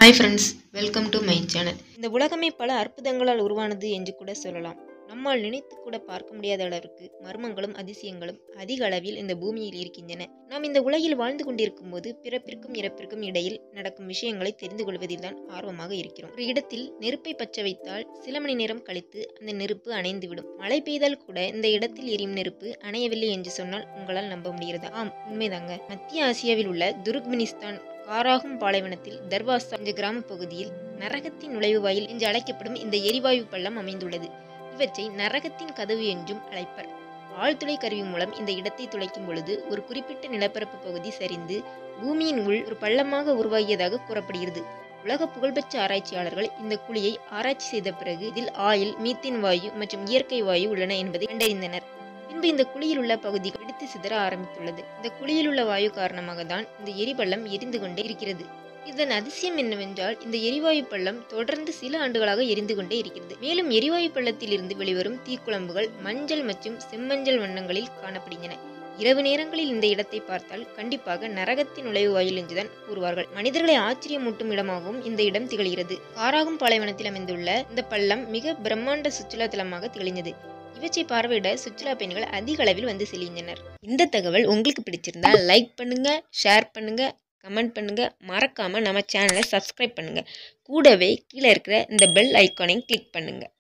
hi friends welcome to my channel இந்த உலகமே பல அற்புதங்களால் உருவானது என்று கூட சொல்லலாம் நம்மால் நினைத்து கூட பார்க்க முடியாத அளவிற்கு மர்மங்களும் அதிசயங்களும் அதிக அளவில் இந்த பூமியில் இருக்கின்றன நாம் இந்த உலகில் வாழ்ந்து கொண்டிருக்கும் போது பிறப்பிற்கும் இறப்பிற்கும் இடையில் நடக்கும் விஷயங்களை தெரிந்து கொள்வதில் தான் ஆர்வமாக இருக்கிறோம் ஒரு இடத்தில் நெருப்பை பற்ற வைத்தால் சில மணி நேரம் கழித்து அந்த நெருப்பு அணைந்துவிடும் மழை பெய்தால் கூட இந்த இடத்தில் எரியும் நெருப்பு அணையவில்லை என்று சொன்னால் உங்களால் நம்ப முடிகிறதா ஆம் உண்மைதாங்க மத்திய ஆசியாவில் உள்ள துருக்மினிஸ்தான் காராகும் பாலைவனத்தில் தர்வாசா என்ற கிராம பகுதியில் நரகத்தின் நுழைவு வாயில் என்று அழைக்கப்படும் இந்த எரிவாயு பள்ளம் அமைந்துள்ளது இவற்றை நரகத்தின் கதவு என்றும் அழைப்பர் ஆழ்துளை கருவி மூலம் இந்த இடத்தை துளைக்கும் பொழுது ஒரு குறிப்பிட்ட நிலப்பரப்பு பகுதி சரிந்து பூமியின் உள் ஒரு பள்ளமாக உருவாகியதாக கூறப்படுகிறது உலக புகழ்பெற்ற ஆராய்ச்சியாளர்கள் இந்த குழியை ஆராய்ச்சி செய்த பிறகு இதில் ஆயில் மீத்தேன் வாயு மற்றும் இயற்கை வாயு உள்ளன என்பதை கண்டறிந்தனர் பின்பு இந்த குழியில் உள்ள பகுதி வெடித்து சிதற ஆரம்பித்துள்ளது இந்த குழியில் உள்ள வாயு காரணமாக தான் இந்த எரிபள்ளம் எரிந்து கொண்டே இருக்கிறது இதன் அதிசயம் என்னவென்றால் இந்த எரிவாயு பள்ளம் தொடர்ந்து சில ஆண்டுகளாக எரிந்து கொண்டே இருக்கிறது மேலும் எரிவாயு பள்ளத்தில் இருந்து வெளிவரும் தீக்குழம்புகள் மஞ்சள் மற்றும் செம்மஞ்சள் வண்ணங்களில் காணப்படுகின்றன இரவு நேரங்களில் இந்த இடத்தை பார்த்தால் கண்டிப்பாக நரகத்தின் நுழைவு வாயில் என்றுதான் கூறுவார்கள் மனிதர்களை ஆச்சரியமூட்டும் இடமாகவும் இந்த இடம் திகழ்கிறது காராகும் பாலைவனத்தில் அமைந்துள்ள இந்த பள்ளம் மிக பிரம்மாண்ட சுற்றுலா தலமாக திகழ்ந்தது இவற்றை பார்வையிட சுற்றுலா பயணிகள் அதிக அளவில் வந்து செல்கின்றனர் இந்த தகவல் உங்களுக்கு பிடிச்சிருந்தா லைக் பண்ணுங்க ஷேர் பண்ணுங்க கமெண்ட் பண்ணுங்க மறக்காம நம்ம சேனலை சப்ஸ்கிரைப் பண்ணுங்க கூடவே கீழே இருக்கிற இந்த பெல் ஐக்கானையும் கிளிக் பண்ணுங்க